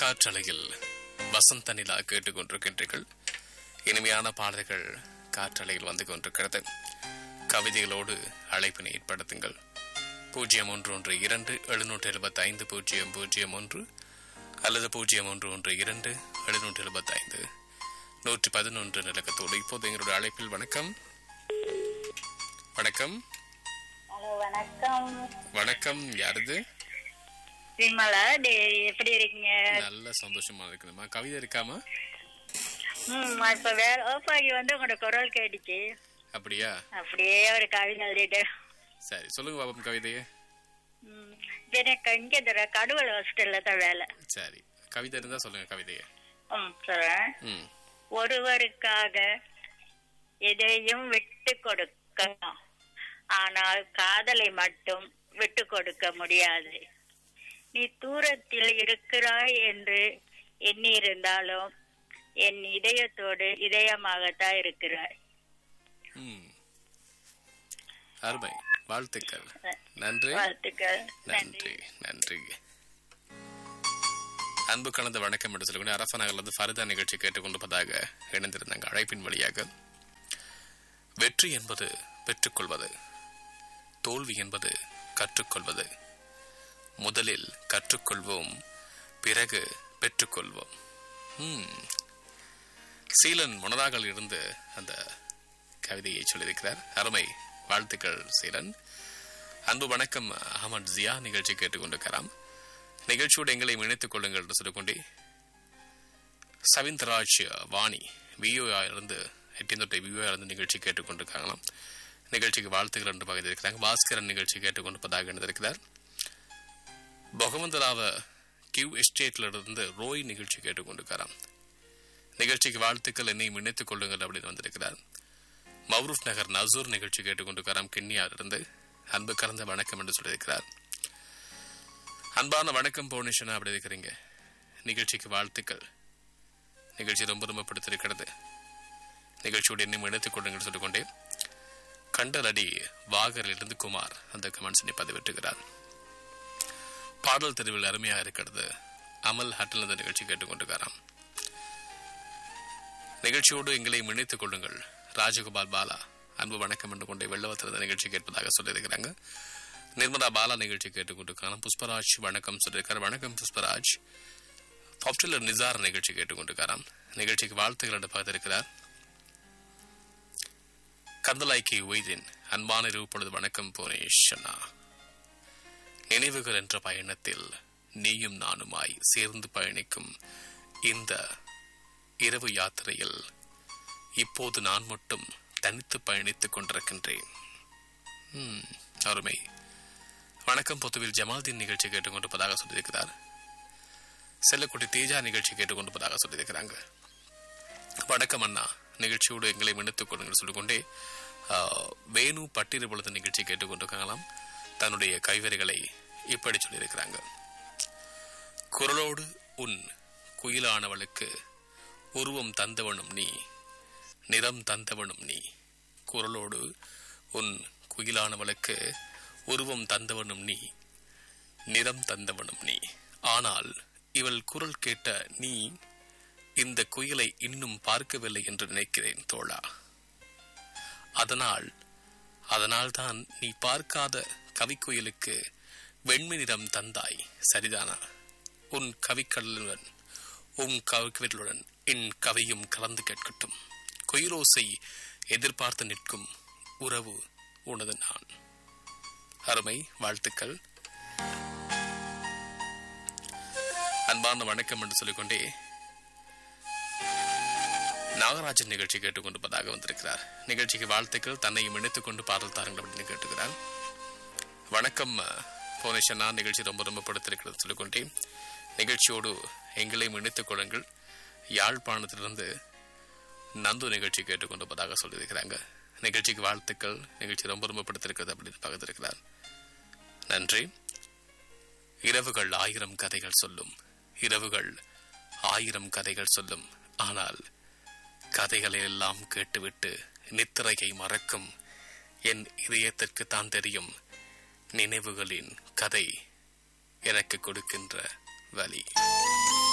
காற்றலையில் வசந்த நிலா கேட்டுக்கொண்டிருக்கின்றீர்கள் இனிமையான பாடல்கள் காற்றலையில் வந்து கொண்டிருக்கிறது கவிதைகளோடு அழைப்பினை ஏற்படுத்துங்கள் பூஜ்ஜியம் ஒன்று ஒன்று இரண்டு எழுநூற்று எழுபத்தி ஐந்து பூஜ்ஜியம் பூஜ்ஜியம் ஒன்று அல்லது பூஜ்ஜியம் ஒன்று ஒன்று இரண்டு எழுநூற்று எழுபத்தி ஐந்து நூற்றி பதினொன்று நிலக்கத்தோடு இப்போது எங்களுடைய அழைப்பில் வணக்கம் வணக்கம் ஹலோ வணக்கம் வணக்கம் யாருது விமலா டே எப்படி இருக்கீங்க நல்ல சந்தோஷமா இருக்குதுமா கவிதை இருக்காமா ம் இப்ப வேற ஆஃப் ஆகி வந்து உங்களோட குரல் கேட்டுச்சு அப்படியா அப்படியே ஒரு கவிதை எழுதிட்டேன் சரி சொல்லுங்க பாப்பம் கவிதையே ம், இப்ப எனக்கு இங்க தர கடவுள் ஹாஸ்டல்ல தான் வேலை சரி கவிதை இருந்தா சொல்லுங்க கவிதையை ம் சொல்றேன் ம் ஒருவருக்காக எதையும் விட்டு கொடுக்கலாம் ஆனால் காதலை மட்டும் விட்டு கொடுக்க முடியாது நீ தூரத்தில் இருக்கிறாய் என்று எண்ணி இருந்தாலும் என் இதயத்தோடு இதயமாகத்தான் இருக்கிறாய் ம் அருமை வாழ்த்துக்கள் நன்றி வாழ்த்துக்கள் நன்றி நன்றி அன்பு கலந்த வணக்கம் என்று சொல்லக்கூடிய அரச நகர்லேருந்து ஃபரிதா நிகழ்ச்சி கேட்டுக்கொண்டிருப்பதாக இணைந்திருந்தாங்க அழைப்பின் வழியாக வெற்றி என்பது பெற்றுக்கொள்வது தோல்வி என்பது கற்றுக்கொள்வது முதலில் கற்றுக்கொள்வோம் பிறகு பெற்றுக்கொள்வோம் ம். சீலன் முனதாக இருந்து அந்த கவிதையை சொல்லியிருக்கிறார் அருமை வாழ்த்துக்கள் சீலன் அன்பு வணக்கம் அகமது ஜியா நிகழ்ச்சி கேட்டுக்கொண்டிருக்கிறாம் நிகழ்ச்சியோடு எங்களை இணைத்துக் கொள்ளுங்கள் என்று சொல்லிக்கொண்டே சவிந்தராஜ் வாணி விஓ இருந்து எட்டிந்தொட்டை விஓ இருந்து நிகழ்ச்சி கேட்டுக்கொண்டிருக்காங்களாம் நிகழ்ச்சிக்கு வாழ்த்துக்கள் என்று பகிர்ந்திருக்கிறாங்க பாஸ்கரன் நிகழ்ச்சி கேட்டுக்கொண்டிருப்பதாக இணைந்திருக்கிறார் பகவந்தராவ கியூ எஸ்டேட்ல இருந்து ரோய் நிகழ்ச்சி கேட்டுக்கொண்டிருக்காராம் நிகழ்ச்சிக்கு வாழ்த்துக்கள் என்னையும் இணைத்துக் கொள்ளுங்கள் அப்படின்னு வந்திருக்கிறார் மௌரூப் நகர் நசூர் நிகழ்ச்சி கேட்டுக்கொண்டிருக்காராம் கிண்ணியாரிலிருந்து அன்பு கலந்த வணக்கம் என்று சொல்லியிருக்கிறார் அன்பான வணக்கம் பவுனிஷனா அப்படி இருக்கிறீங்க நிகழ்ச்சிக்கு வாழ்த்துக்கள் நிகழ்ச்சி ரொம்ப ரொம்ப பிடித்திருக்கிறது நிகழ்ச்சியோடு இன்னும் இணைத்துக் கொள்ளுங்கள் சொல்லிக்கொண்டே கண்டலடி வாகரிலிருந்து குமார் அந்த கமெண்ட்ஸை பதிவிட்டுகிறார் பாடல் தெருவில் அருமையாக இருக்கிறது அமல் ஹட்டில் இந்த நிகழ்ச்சி கேட்டுக்கொண்டிருக்காராம் நிகழ்ச்சியோடு எங்களை இணைத்துக் கொள்ளுங்கள் ராஜகோபால் பாலா அன்பு வணக்கம் என்று கொண்டே வெள்ளவத்திலிருந்த நிகழ்ச்சி கேட்பதாக சொல்லியிருக்கிறாங்க நிர்மலா பாலா நிகழ்ச்சி கேட்டுக்கொண்டிருக்காங்க புஷ்பராஜ் வணக்கம் சொல்லியிருக்காரு வணக்கம் புஷ்பராஜ் பாப்டுலர் நிசார் நிகழ்ச்சி கேட்டுக்கொண்டிருக்காராம் நிகழ்ச்சிக்கு வாழ்த்துக்கள் என்று பார்த்திருக்கிறார் கந்தலாய்க்கு ஒய்தின் அன்பான இரவு பொழுது வணக்கம் புவனேஷ் அண்ணா நினைவுகள் என்ற பயணத்தில் நீயும் நானுமாய் சேர்ந்து பயணிக்கும் இந்த இரவு யாத்திரையில் இப்போது நான் மட்டும் தனித்து பயணித்துக் கொண்டிருக்கின்றேன் ம், அருமை வணக்கம் பொத்துவில் ஜமால்தீன் நிகழ்ச்சி கேட்டுக்கொண்டிருப்பதாக சொல்லியிருக்கிறார் செல்லக்குட்டி தேஜா நிகழ்ச்சி கேட்டுக்கொண்டிருப்பதாக சொல்லியிருக்கிறாங்க வணக்கம் அண்ணா நிகழ்ச்சியோடு எங்களை இணைத்துக் கொள்ளுங்கள் சொல்லிக்கொண்டே ஆ, வேணு பட்டிரு பொழுது நிகழ்ச்சி கேட்டுக்கொண்டிருக்காங்களாம் தன்னுடைய கைவரிகளை இப்படி சொல்லியிருக்கிறாங்க குரலோடு உன் குயிலானவளுக்கு உருவம் தந்தவனும் நீ நிறம் தந்தவனும் நீ குரலோடு உன் குயிலானவளுக்கு உருவம் தந்தவனும் நீ நிறம் தந்தவனும் நீ ஆனால் இவள் குரல் கேட்ட நீ இந்த குயிலை இன்னும் பார்க்கவில்லை என்று நினைக்கிறேன் தோழா அதனால் அதனால்தான் நீ பார்க்காத கவிக்குயிலுக்கு வெண்மை நிறம் தந்தாய் சரிதானா உன் கவிக்கடலுடன் உன் கவிக்கடலுடன் என் கவியும் கலந்து கேட்கட்டும் குயிலோசை எதிர்பார்த்து நிற்கும் உறவு உனது நான் அருமை வாழ்த்துக்கள் அன்பான வணக்கம் என்று சொல்லிக்கொண்டே நாகராஜன் நிகழ்ச்சி கேட்டுக்கொண்டிருப்பதாக வந்திருக்கிறார் நிகழ்ச்சிக்கு வாழ்த்துக்கள் தன்னையும் இணைத்துக் கொண்டு பாடல் தாருங்கள் அப்படின்னு கேட்டுக்கிறார் வணக்கம் போனேஷனா நிகழ்ச்சி ரொம்ப ரொம்ப படுத்திருக்கிறது சொல்லிக்கொண்டே நிகழ்ச்சியோடு எங்களையும் இணைத்துக் கொள்ளுங்கள் யாழ்ப்பாணத்திலிருந்து நந்து நிகழ்ச்சி கேட்டுக்கொண்டிருப்பதாக சொல்லியிருக்கிறாங்க நிகழ்ச்சிக்கு வாழ்த்துக்கள் நிகழ்ச்சி ரொம்ப ரொம்ப படுத்திருக்கிறது அப்படின்னு பகிர்ந்திருக்கிறார் நன்றி இரவுகள் ஆயிரம் கதைகள் சொல்லும் இரவுகள் ஆயிரம் கதைகள் சொல்லும் ஆனால் கதைகளை எல்லாம் கேட்டுவிட்டு நித்திரையை மறக்கும் என் இதயத்திற்கு தான் தெரியும் நினைவுகளின் கதை எனக்கு கொடுக்கின்ற வழி